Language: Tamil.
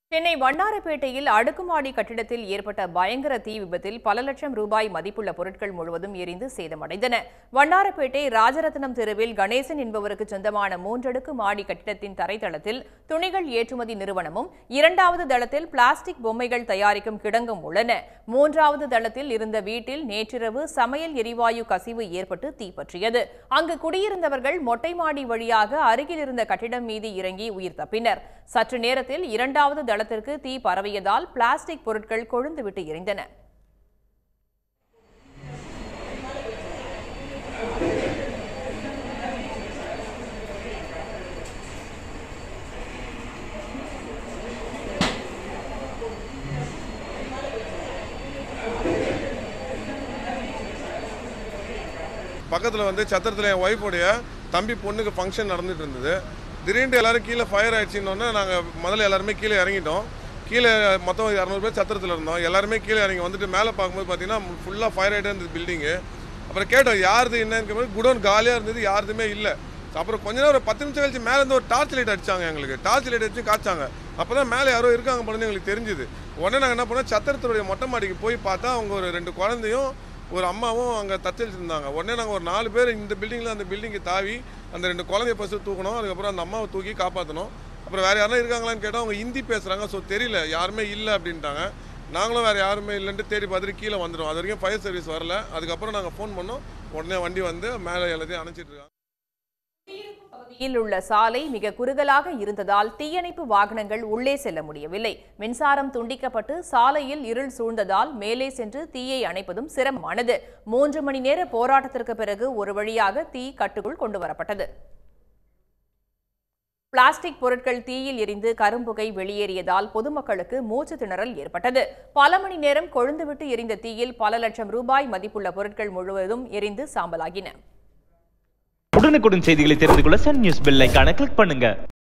சென்னை வண்ணாரப்பேட்டையில் அடுக்குமாடி கட்டிடத்தில் ஏற்பட்ட பயங்கர தீ விபத்தில் பல லட்சம் ரூபாய் மதிப்புள்ள பொருட்கள் முழுவதும் எரிந்து சேதமடைந்தன வண்ணாரப்பேட்டை ராஜரத்னம் தெருவில் கணேசன் என்பவருக்கு சொந்தமான மூன்றடுக்கு மாடி கட்டிடத்தின் தரைத்தளத்தில் துணிகள் ஏற்றுமதி நிறுவனமும் இரண்டாவது தளத்தில் பிளாஸ்டிக் பொம்மைகள் தயாரிக்கும் கிடங்கும் உள்ளன மூன்றாவது தளத்தில் இருந்த வீட்டில் நேற்றிரவு சமையல் எரிவாயு கசிவு ஏற்பட்டு தீப்பற்றியது அங்கு குடியிருந்தவர்கள் மொட்டை மாடி வழியாக அருகில் இருந்த கட்டிடம் மீது இறங்கி உயிர் தப்பினர் சற்று நேரத்தில் இரண்டாவது தளத்திற்கு தீ பரவியதால் பிளாஸ்டிக் பொருட்கள் கொழுந்துவிட்டு எரிந்தன பக்கத்தில் வந்து சத்திரத்தில் என் ஒய்ஃபுடைய தம்பி பொண்ணுக்கு ஃபங்க்ஷன் நடந்துட்டு இருந்தது திடீர்னு எல்லாரும் கீழே ஃபயர் ஆயிடுச்சுன்னொன்னே நாங்கள் முதல்ல எல்லாருமே கீழே இறங்கிட்டோம் கீழே மொத்தம் இரநூறு பேர் சத்திரத்தில் இருந்தோம் எல்லாருமே கீழே இறங்கி வந்துட்டு மேலே பார்க்கும்போது பார்த்தீங்கன்னா ஃபுல்லாக ஃபயர் ஆகிட்டே இருந்தது பில்டிங்கு அப்புறம் கேட்டோம் யாருது என்னன்னு குடோன் காலியாக இருந்தது யாருதுமே இல்லை அப்புறம் கொஞ்ச நேரம் ஒரு பத்து நிமிஷம் கழிச்சு மேலே இருந்து ஒரு டார்ச் லைட் அடிச்சாங்க எங்களுக்கு டார்ச் லைட் அடிச்சு காய்ச்சாங்க அப்போ தான் மேலே யாரோ இருக்காங்க பண்ணு எங்களுக்கு தெரிஞ்சுது உடனே நாங்கள் என்ன பண்ணோம் சத்திரத்துடைய மொட்டை மாடிக்கு போய் பார்த்தா அவங்க ஒரு ரெண்டு குழந்தையும் ஒரு அம்மாவும் அங்கே தத்தளிச்சு இருந்தாங்க உடனே நாங்கள் ஒரு நாலு பேர் இந்த பில்டிங்கில் அந்த பில்டிங்கை தாவி அந்த ரெண்டு குழந்தைய ஃபஸ்ட்டு தூக்கணும் அதுக்கப்புறம் அந்த அம்மாவை தூக்கி காப்பாற்றணும் அப்புறம் வேறு யாரும் இருக்காங்களான்னு கேட்டால் அவங்க ஹிந்தி பேசுகிறாங்க ஸோ தெரியல யாருமே இல்லை அப்படின்ட்டாங்க நாங்களும் வேறு யாருமே இல்லைன்ட்டு தேடி பார்த்துட்டு கீழே வந்துடும் அது வரைக்கும் ஃபயர் சர்வீஸ் வரல அதுக்கப்புறம் நாங்கள் ஃபோன் பண்ணோம் உடனே வண்டி வந்து மேலே எல்லாத்தையும் அணைச்சிட்டு இருக்காங்க பகுதியில் உள்ள சாலை மிக குறுகலாக இருந்ததால் தீயணைப்பு வாகனங்கள் உள்ளே செல்ல முடியவில்லை மின்சாரம் துண்டிக்கப்பட்டு சாலையில் இருள் சூழ்ந்ததால் மேலே சென்று தீயை அணைப்பதும் சிரமமானது மூன்று மணி நேர போராட்டத்திற்கு பிறகு ஒரு வழியாக தீ கட்டுக்குள் கொண்டு வரப்பட்டது பிளாஸ்டிக் பொருட்கள் தீயில் எரிந்து கரும்புகை வெளியேறியதால் பொதுமக்களுக்கு மூச்சு திணறல் ஏற்பட்டது பல மணி நேரம் கொழுந்துவிட்டு எரிந்த தீயில் பல லட்சம் ரூபாய் மதிப்புள்ள பொருட்கள் முழுவதும் எரிந்து சாம்பலாகின உடனுக்குடன் செய்திகளை தெரிந்து கொள்ள சன் நியூஸ் பெல் ஐகானை கிளிக் பண்ணுங்க